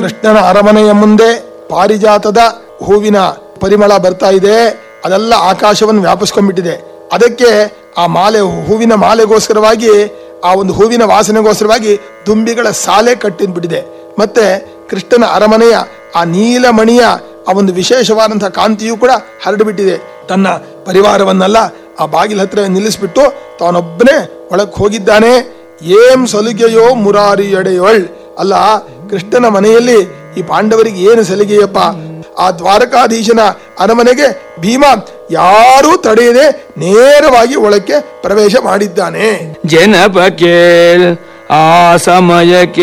ಕೃಷ್ಣನ ಅರಮನೆಯ ಮುಂದೆ ಪಾರಿಜಾತದ ಹೂವಿನ ಪರಿಮಳ ಬರ್ತಾ ಇದೆ ಅದೆಲ್ಲ ಆಕಾಶವನ್ನು ವ್ಯಾಪಿಸ್ಕೊಂಡ್ಬಿಟ್ಟಿದೆ ಅದಕ್ಕೆ ಆ ಮಾಲೆ ಹೂವಿನ ಮಾಲೆಗೋಸ್ಕರವಾಗಿ ಆ ಒಂದು ಹೂವಿನ ವಾಸನೆಗೋಸ್ಕರವಾಗಿ ದುಂಬಿಗಳ ಸಾಲೆ ಕಟ್ಟಿದ್ಬಿಟ್ಟಿದೆ ಮತ್ತೆ ಕೃಷ್ಣನ ಅರಮನೆಯ ಆ ನೀಲಮಣಿಯ ಆ ಒಂದು ವಿಶೇಷವಾದಂತಹ ಕಾಂತಿಯೂ ಕೂಡ ಹರಡಿಬಿಟ್ಟಿದೆ ತನ್ನ ಪರಿವಾರವನ್ನೆಲ್ಲ ಆ ಬಾಗಿಲ ಹತ್ರ ನಿಲ್ಲಿಸ್ಬಿಟ್ಟು ತಾನೊಬ್ಬನೇ ಒಳಗೆ ಹೋಗಿದ್ದಾನೆ ಏಂ ಸಲಿಗೆಯೋ ಮುರಾರಿ ಎಡೆಯೋಳ್ ಅಲ್ಲ ಕೃಷ್ಣನ ಮನೆಯಲ್ಲಿ ಈ ಪಾಂಡವರಿಗೆ ಏನು ಸಲಿಗೆಯಪ್ಪ ಆ ದ್ವಾರಕಾಧೀಶನ ಅರಮನೆಗೆ ಭೀಮ ಯಾರೂ ತಡೆಯದೆ ನೇರವಾಗಿ ಒಳಕ್ಕೆ ಪ್ರವೇಶ ಮಾಡಿದ್ದಾನೆ ಜನಪ ಕೇಳ್ ಆ ಸಮಯಕ್ಕೆ